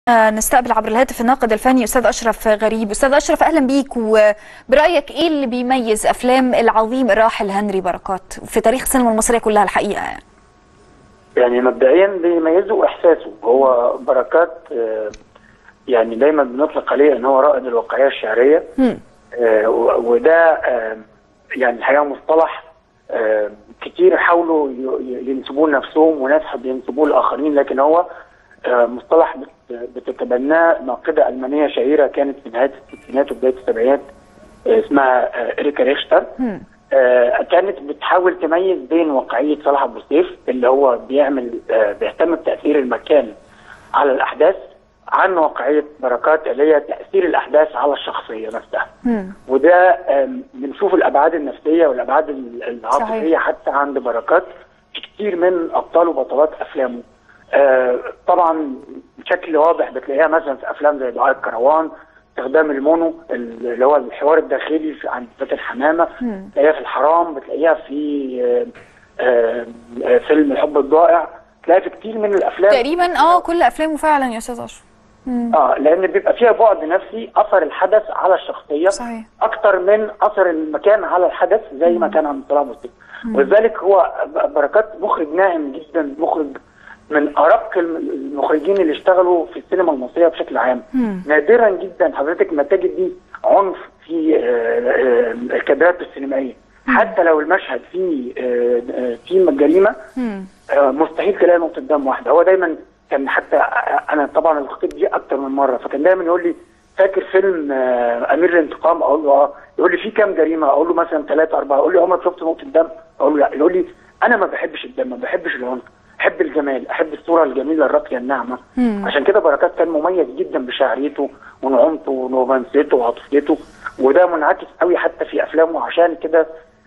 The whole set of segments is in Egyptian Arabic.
نستقبل عبر الهاتف الناقد الفني استاذ اشرف غريب استاذ اشرف اهلا بيك وبرايك ايه اللي بيميز افلام العظيم الراحل هنري بركات في تاريخ السينما المصريه كلها الحقيقه يعني يعني مبدئيا بيميزه احساسه هو بركات آه، يعني دايما بنطلق عليه ان هو رائد الواقعيه الشعريه آه، و- وده آه، يعني الحقيقه مصطلح آه، كتير حاولوا ي- ينسبوه لنفسهم وناس حب ينسبوه لاخرين لكن هو آه، مصطلح بت- بتتبناه ناقده المانيه شهيره كانت في نهايه الستينات وبدايه السبعينات آه، اسمها آه، اريكا ريختر آه، كانت بتحاول تميز بين واقعيه صلاح ابو سيف اللي هو بيعمل آه، بيهتم بتاثير المكان على الاحداث عن واقعيه بركات اللي هي تاثير الاحداث على الشخصيه نفسها وده آم، بنشوف الابعاد النفسيه والابعاد ال- العاطفيه حتى عند بركات في كتير من ابطال وبطلات افلامه آه، طبعا بشكل واضح بتلاقيها مثلا في افلام زي دعاء الكروان استخدام المونو اللي هو الحوار الداخلي في- عند فاتن حمامه بتلاقيها في الحرام بتلاقيها في آه، آه، آه، فيلم الحب الضائع تلاقيها في كتير من الافلام تقريبا اه كل افلامه فعلا يا استاذ اشرف اه لان بيبقى فيها بعد نفسي اثر الحدث على الشخصيه صحيح. اكتر من اثر المكان على الحدث زي ما كان عند صلاح ابو سيف ولذلك هو ب- بركات مخرج ناعم جدا مخرج من ارق الم- المخرجين اللي اشتغلوا في السينما المصريه بشكل عام نادرا جدا حضرتك ما تجد دي عنف في آه، آه، الكادرات السينمائيه حتى لو المشهد فيه آه، آه، فيه جريمه آه، مستحيل تلاقي نقطه دم واحده هو دايما كان حتى انا طبعا الخطيب دي اكتر من مره فكان دايما يقول لي فاكر فيلم آه، امير الانتقام اقول له اه يقول لي في كام جريمه اقول له مثلا ثلاثه اربعه يقول لي عمرك شفت نقطه دم اقول له لا يقول لي انا ما بحبش الدم ما بحبش العنف احب الجمال احب الصوره الجميله الراقيه الناعمه عشان كده بركات كان مميز جدا بشعريته ونعومته ورومانسيته وعاطفيته وده منعكس قوي حتى في افلامه عشان كده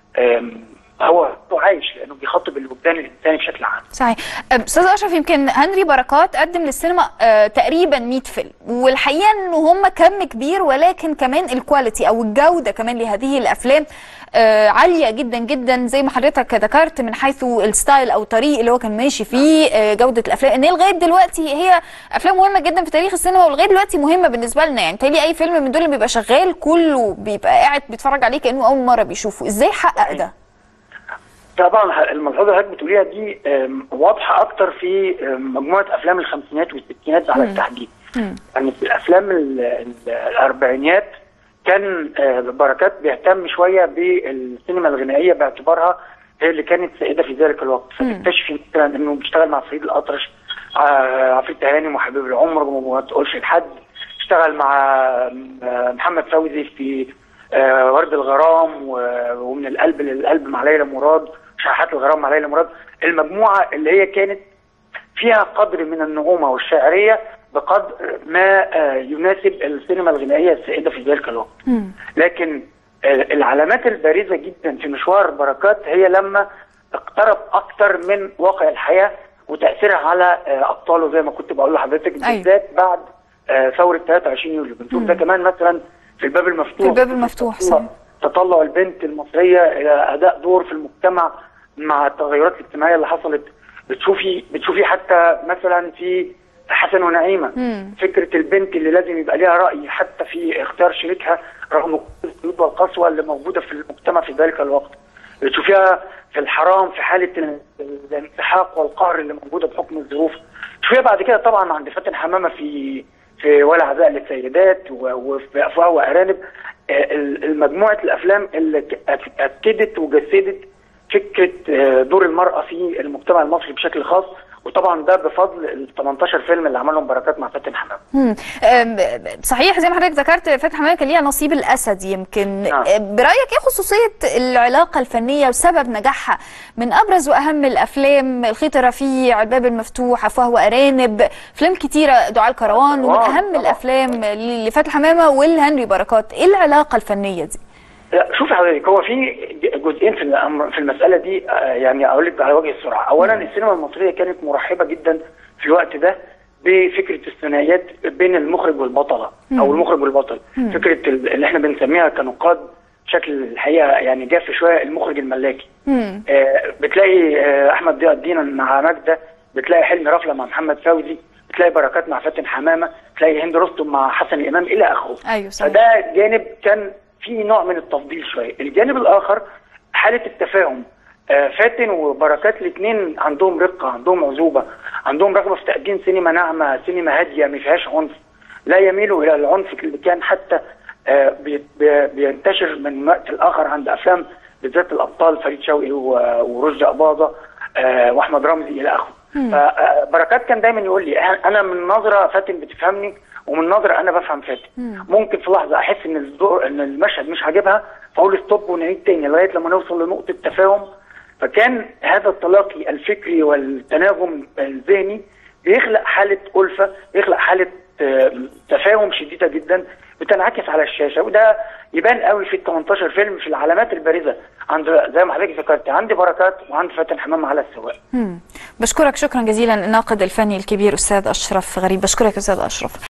آم، هو هو عايش لانه بيخاطب الوجدان الانساني بشكل عام صحيح استاذ اشرف يمكن هنري بركات قدم للسينما آه، تقريبا 100 فيلم والحقيقه ان هم كم كبير ولكن كمان الكواليتي او الجوده كمان لهذه الافلام آه، عاليه جدا جدا زي ما حضرتك ذكرت من حيث الستايل او الطريق اللي هو كان ماشي فيه آه، جوده الافلام ان هي لغايه دلوقتي هي افلام مهمه جدا في تاريخ السينما ولغايه دلوقتي مهمه بالنسبه لنا يعني تالي اي فيلم من دول اللي بيبقى شغال كله بيبقى قاعد بيتفرج عليه كانه اول مره بيشوفه ازاي حقق ده طبعا الملحوظه اللي حضرتك بتقوليها دي آم، واضحه اكتر في آم، مجموعه افلام الخمسينات والستينات على التحديد يعني في الافلام ال- ال- الاربعينيات كان آه، بركات بيهتم شويه بالسينما الغنائيه باعتبارها هي اللي كانت سائده في ذلك الوقت فتكتشفي مثلا انه بيشتغل مع فريد الاطرش آه، عفريت هانم وحبيب العمر وما تقولش لحد اشتغل مع آه، محمد فوزي في آه، ورد الغرام و- ومن القلب للقلب مع ليلى مراد شحات الغرام مع ليلى مراد المجموعه اللي هي كانت فيها قدر من النعومه والشاعريه بقدر ما آه، يناسب السينما الغنائيه السائده في ذلك الوقت. لكن آه، العلامات البارزه جدا في مشوار بركات هي لما اقترب اكتر من واقع الحياه وتاثيرها على آه، ابطاله زي ما كنت بقول لحضرتك أيوة. بالذات بعد آه، ثوره 23 يوليو بنشوف ده كمان مثلا في الباب المفتوح في الباب المفتوح، تطلع- صحيح. تطلع البنت المصريه الى اداء دور في المجتمع مع التغيرات الاجتماعيه اللي حصلت بتشوفي بتشوفي حتى مثلا في حسن ونعيمه فكره البنت اللي لازم يبقى ليها راي حتى في اختيار شريكها رغم كل القيود والقسوه اللي موجوده في المجتمع في ذلك الوقت بتشوفيها في الحرام في حاله ال- الانسحاق والقهر اللي موجوده بحكم الظروف تشوفيها بعد كده طبعا عند فاتن حمامه في في ولا عزاء للسيدات و- وفي افواه وارانب آه، ال- المجموعه الافلام اللي ك- أك- اكدت وجسدت فكره آه، دور المراه في المجتمع المصري بشكل خاص وطبعا ده بفضل ال 18 فيلم اللي عملهم بركات مع فاتن حمامه مم. أم، صحيح زي ما حضرتك ذكرت فتح حمامه كان ليها نصيب الاسد يمكن نعم. أم، برايك ايه خصوصيه العلاقه الفنيه وسبب نجاحها من ابرز واهم الافلام الخيط الرفيع الباب المفتوح افواه وارانب افلام كتيره دعاء الكروان ومن طبعاً، اهم طبعاً. الافلام لفتح حمامه والهنري بركات ايه العلاقه الفنيه دي لا شوف حضرتك هو في جزئين في الأمر في المساله دي آه، يعني اقول لك على وجه السرعه، اولا السينما المصريه كانت مرحبه جدا في الوقت ده بفكره الثنائيات بين المخرج والبطله او المخرج والبطل، فكره ال- اللي احنا بنسميها كنقاد بشكل الحقيقه يعني جاف شويه المخرج الملاكي. مم. آه، بتلاقي آه، احمد ضياء الدين مع ماجده بتلاقي حلمي رفله مع محمد فوزي بتلاقي بركات مع فاتن حمامه تلاقي هند رستم مع حسن امام الى اخره ايوه صحيح فده جانب كان فيه نوع من التفضيل شويه الجانب الاخر حاله التفاهم آه، فاتن وبركات الاثنين عندهم رقه عندهم عذوبه عندهم رغبه في تقديم سينما ناعمه سينما هاديه ما فيهاش عنف لا يميلوا الى العنف اللي كان حتى آه، بي- بي- بينتشر من وقت الاخر عند افلام بالذات الابطال فريد شوقي و- ورشدي اباظه آه، واحمد رمزي الى اخره فبركات كان دايما يقول لي انا من نظره فاتن بتفهمني ومن نظره انا بفهم فاتن ممكن في لحظه احس ان الدور ان المشهد مش عاجبها فاقول ستوب ونعيد تاني لغايه لما نوصل لنقطه تفاهم فكان هذا التلاقي الفكري والتناغم الذهني بيخلق حاله الفه بيخلق حاله آه، تفاهم شديده جدا بتنعكس على الشاشه وده يبان قوي في ال 18 فيلم في العلامات البارزه عند زي ما حضرتك ذكرت عندي بركات وعند فاتن حمام على السواق مم. بشكرك شكرا جزيلا الناقد الفني الكبير استاذ اشرف غريب بشكرك استاذ اشرف